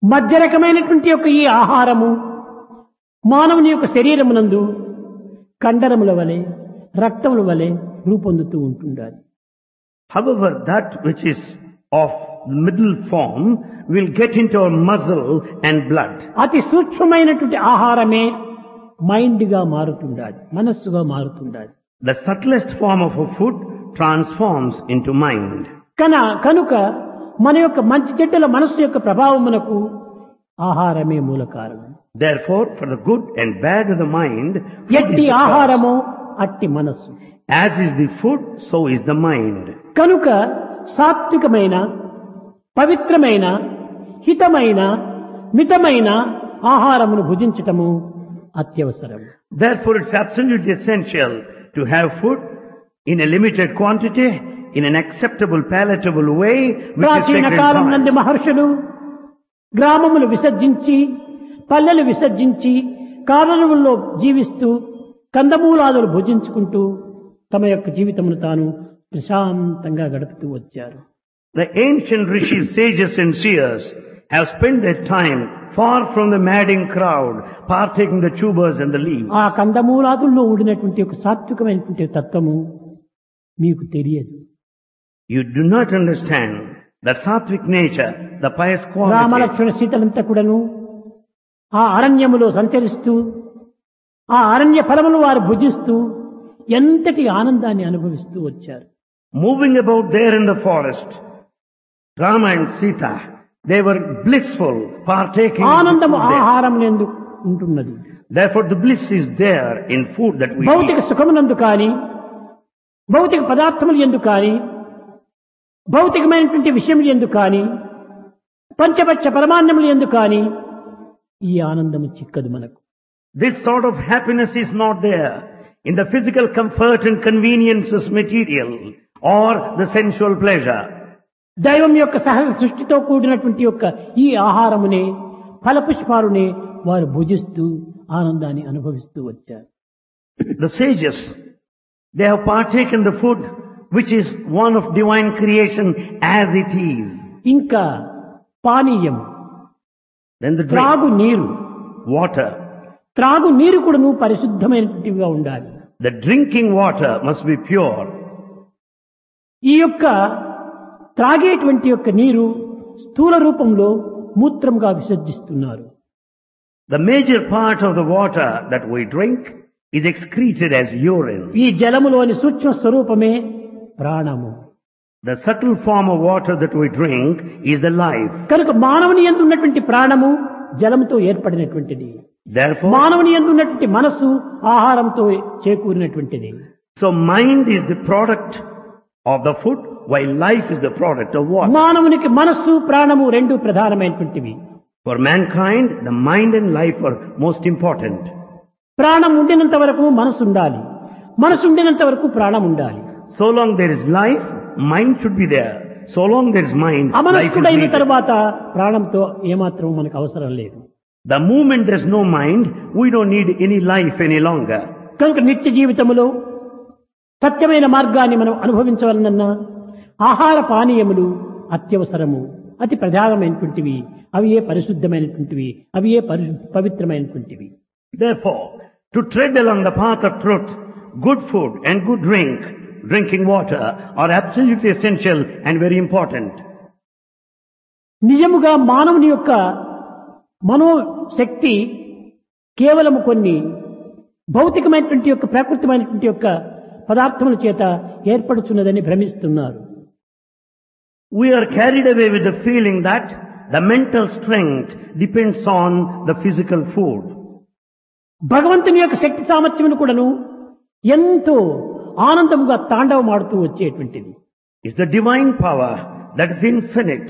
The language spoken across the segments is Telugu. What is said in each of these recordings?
మధ్య రకమైనటువంటి యొక్క ఈ ఆహారము మానవుని యొక్క శరీరమునందు కండరముల వలె రక్తముల వలె రూపొందుతూ ఉంటుండాలి However, that which is of the middle form will get into our muscle and blood. అతి సూక్ష్మమైనటువంటి ఆహారమే మైండ్గా మారుతుండాలి మనస్సుగా మారుతుండాలి The subtlest form of a food transforms into mind. కన కనుక మన యొక్క మంచి చెడ్డల మనస్సు యొక్క ప్రభావమునకు ఆహారమే మూల కారణం Therefore, for the good and bad of the mind, food is ఎట్టి the cause. ఆహారము అట్టి మనస్సు as is the food, so is the mind. కనుక సాత్వికమైన పవిత్రమైన హితమైన మితమైన ఆహారమును భుజించటము అత్యవసరం Therefore, it's absolutely essential to have food in a limited quantity, in an acceptable, palatable way, which is ప్రాచీన sacred కాలం నందు science. మహర్షులు గ్రామములు విసర్జించి పల్లెలు విసర్జించి కారణముల్లో జీవిస్తూ కందమూలాదులు భుజించుకుంటూ తమ యొక్క జీవితమును తాను ప్రశాంతంగా గడుపుతూ వచ్చారు The ancient rishis, sages and seers have spent their time far from the madding crowd, partaking the tubers and the leaves. ఆ కందమూలాదుల్లో ఉండినటువంటి ఒక సాత్వికమైనటువంటి తత్వము మీకు తెలియదు You do not understand the sattvic nature, the pious quality. రామలక్ష్మణ సీతలంతా కూడాను ఆ అరణ్యములో సంచరిస్తూ ఆ అరణ్య ఫలములు వారు భుజిస్తూ ఎంతటి ఆనందాన్ని అనుభవిస్తూ వచ్చారు Moving about there in the forest, Rama and Sita, they were blissful, partaking of the ఆనందము food there. ఆహారం ఎందు ఉంటున్నది Therefore the bliss is there in food that we భౌతిక eat. సుఖమునందు కానీ భౌతిక పదార్థములు ఎందు కానీ భౌతికమైనటువంటి విషయములు ఎందు కానీ పంచపక్ష పరమాన్నములు ఎందు కానీ ఈ ఆనందము చిక్కదు మనకు This sort of happiness is not there in the physical comfort and conveniences material or the sensual pleasure. దైవం యొక్క సహజ సృష్టితో కూడినటువంటి యొక్క ఈ ఆహారమునే ఫలపుష్పాలునే వారు భుజిస్తూ ఆనందాన్ని అనుభవిస్తూ వచ్చారు The sages, they have partaken the food which is one of divine creation as it is. ఇంకా పానీయం Then the drink, త్రాగు నీరు water. త్రాగు నీరు కూడాను పరిశుద్ధమైనటువంటివిగా ఉండాలి The drinking water must be pure. ఈ యొక్క త్రాగేటువంటి యొక్క నీరు స్థూల రూపంలో మూత్రంగా విసర్జిస్తున్నారు The major part of the water that we drink is excreted as urine. ఈ జలములోని సూక్ష్మ స్వరూపమే ప్రాణము The subtle form of water that we drink is the life. కనుక మానవుని ఎందు ఉన్నటువంటి ప్రాణము జలముతో ఏర్పడినటువంటిది Therefore, మానవుని ఎందు ఉన్నటువంటి మనస్సు ఆహారంతో చేకూరినటువంటిది so mind is the product of the food, while life is the product of water. మానవునికి మనస్సు ప్రాణము రెండు ప్రధానమైనటువంటివి For mankind, the mind and life are most important. ప్రాణం ఉండినంత వరకు మనసు ఉండాలి మనసు ఉండినంత వరకు ప్రాణం ఉండాలి So long there is life, mind should be there. So long there is mind, life is అమనస్కుడైన needed. తర్వాత ప్రాణంతో ఏమాత్రం మనకు అవసరం లేదు The moment there is no mind, we don't need any life any longer. కనుక నిత్య జీవితములో సత్యమైన మార్గాన్ని మనం అనుభవించవలనన్నా ఆహార పానీయములు అత్యవసరము అతి ప్రధానమైనటువంటివి అవి ఏ పరిశుద్ధమైనటువంటివి అవి ఏ పరి పవిత్రమైనటువంటివి Therefore, to tread along the path of truth, good food and good drink, drinking water, are absolutely essential and very important. నిజముగా మానవుని యొక్క మనోశక్తి కేవలము కొన్ని భౌతికమైనటువంటి యొక్క ప్రాకృతమైనటువంటి యొక్క పదార్థముల చేత ఏర్పడుతున్నదని భ్రమిస్తున్నారు We are carried away with the feeling that the mental strength depends on the physical food. భగవంతుని యొక్క శక్తి సామర్థ్యమును కూడాను ఎంతో ఆనందముగా తాండవమాడుతూ వచ్చేటువంటిది It's the divine power that is infinite.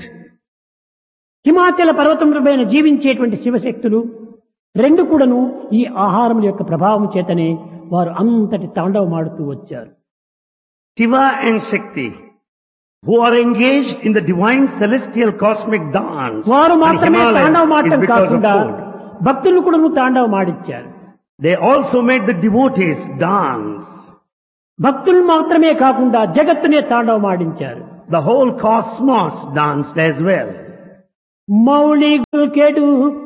హిమాచల పర్వతములపైన జీవించేటువంటి శివశక్తులు రెండు కూడాను ఈ ఆహారం యొక్క ప్రభావం చేతనే వారు అంతటి తాండవమాడుతూ వచ్చారు Shiva and Shakti, who are engaged in the divine celestial cosmic dance వారు on మాత్రమే Himalayas తాండవమాడటం is because of కాకుండా food. భక్తులు కూడాను తాండవమాడిచ్చారు They also made the devotees dance. భక్తులు మాత్రమే కాకుండా జగత్తునే తాండవమాడించారు The whole cosmos danced as well. Mouli కెడు